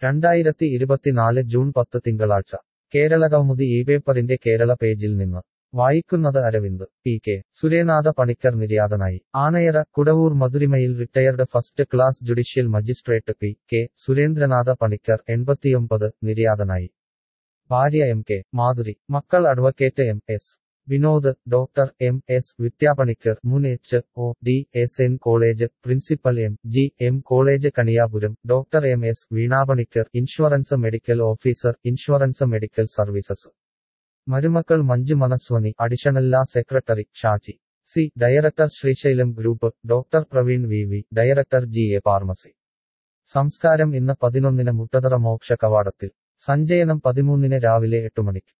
രണ്ടായിരത്തി ഇരുപത്തിനാല് ജൂൺ പത്ത് തിങ്കളാഴ്ച കേരളകൗമുദി ഈ പേപ്പറിന്റെ കേരള പേജിൽ നിന്ന് വായിക്കുന്നത് അരവിന്ദ് പി കെ സുരേനാഥ പണിക്കർ നിര്യാതനായി ആനയറ കുടവൂർ മധുരിമയിൽ retired first class judicial magistrate P K Surendranatha Panicker എൺപത്തിയൊമ്പത് നിര്യാതനായി ഭാര്യ എം കെ മാധുരി മക്കൾ advocate M S Vinod doctor M S Vidyapanicker മുൻ H O D S N college principal M G M college Kaniyapuram doctor M S Veenapanicker insurance medical officer insurance medical services മരുമക്കൾ Manju Manaswini additional law secretary Shaji C director Srisailam group doctor Praveen V V director G A pharmacy സംസ്കാരം ഇന്ന് പതിനൊന്നിന് മുട്ടതറ മോക്ഷ കവാടത്തിൽ സഞ്ചയനം പതിമൂന്നിന് രാവിലെ എട്ട് മണിക്ക്